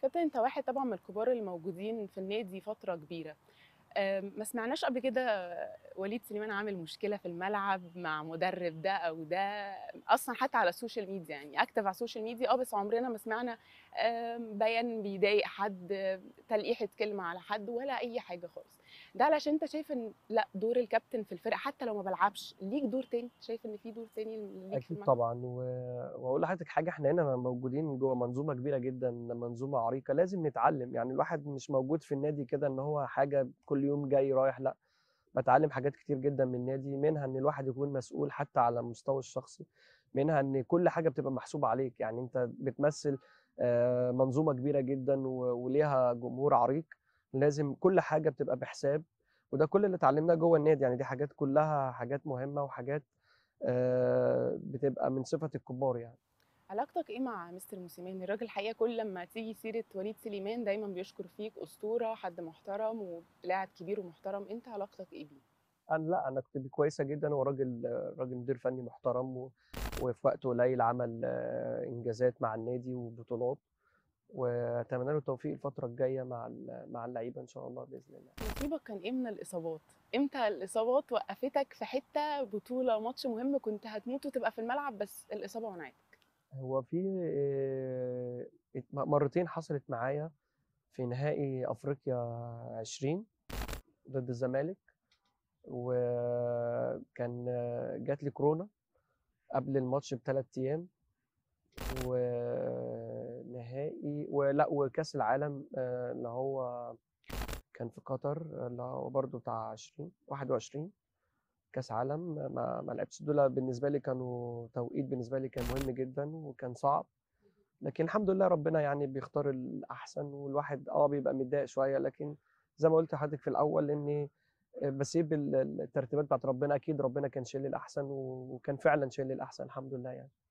كابتن انت واحد طبعا من الكبار اللي موجودين في النادي فتره كبيره آم، ما سمعناش قبل كده وليد سليمان عامل مشكله في الملعب مع مدرب ده او ده اصلا حتى على السوشيال ميديا يعني اكتف على السوشيال ميديا اه بس عمرنا ما سمعنا آم، بيان بيضايق حد تلقيحه كلمه على حد ولا اي حاجه خالص ده علشان انت شايف ان لا دور الكابتن في الفرقه حتى لو ما بلعبش ليك دور تاني شايف ان في دور تاني ليك في اكيد الملعب طبعا و... واقول لحضرتك حاجه احنا هنا موجودين جوه منظومه كبيره جدا منظومه عريقه لازم نتعلم يعني الواحد مش موجود في النادي كده ان هو حاجه كل يوم جاي رايح لا بتعلم حاجات كتير جدا من النادي منها ان الواحد يكون مسؤول حتى على المستوى الشخصي منها ان كل حاجه بتبقى محسوبه عليك يعني انت بتمثل آه، منظومه كبيره جدا و- وليها جمهور عريق لازم كل حاجه بتبقى بحساب وده كل اللي اتعلمناه جوه النادي يعني دي حاجات كلها حاجات مهمه وحاجات آه، بتبقى من صفة الكبار يعني علاقتك ايه مع مستر موسيماني الراجل الحقيقه كل لما تيجي سيره وليد سليمان دايما بيشكر فيك اسطوره حد محترم ولاعب كبير ومحترم انت علاقتك ايه بيه انا لا انا كنت كويسه جدا وراجل راجل مدير فني محترم و- وفي وقت قليل عمل آه، انجازات مع النادي وبطولات واتمنى له التوفيق الفتره الجايه مع ال- مع اللعيبه ان شاء الله باذن الله نصيبك كان ايه من الاصابات امتى الاصابات وقفتك في حته بطوله ماتش مهم كنت هتموت وتبقى في الملعب بس الاصابه منعتك هو في آه، ات- مرتين حصلت معايا في نهائي افريقيا 20 ضد الزمالك وكان آه، جات لي كورونا قبل الماتش بثلاث ايام ونهائي ولا وكاس العالم آه، اللي هو كان في قطر اللي هو برضو بتاع 20 21 كاس عالم ما ما لعبتش دول بالنسبه لي كانوا توقيت بالنسبه لي كان مهم جدا وكان صعب لكن الحمد لله ربنا يعني بيختار الاحسن والواحد اه بيبقى متضايق شويه لكن زي ما قلت لحضرتك في الاول اني بسيب ال- الترتيبات بتاعت ربنا اكيد ربنا كان شايل لي الاحسن و- وكان فعلا شايل لي الاحسن الحمد لله يعني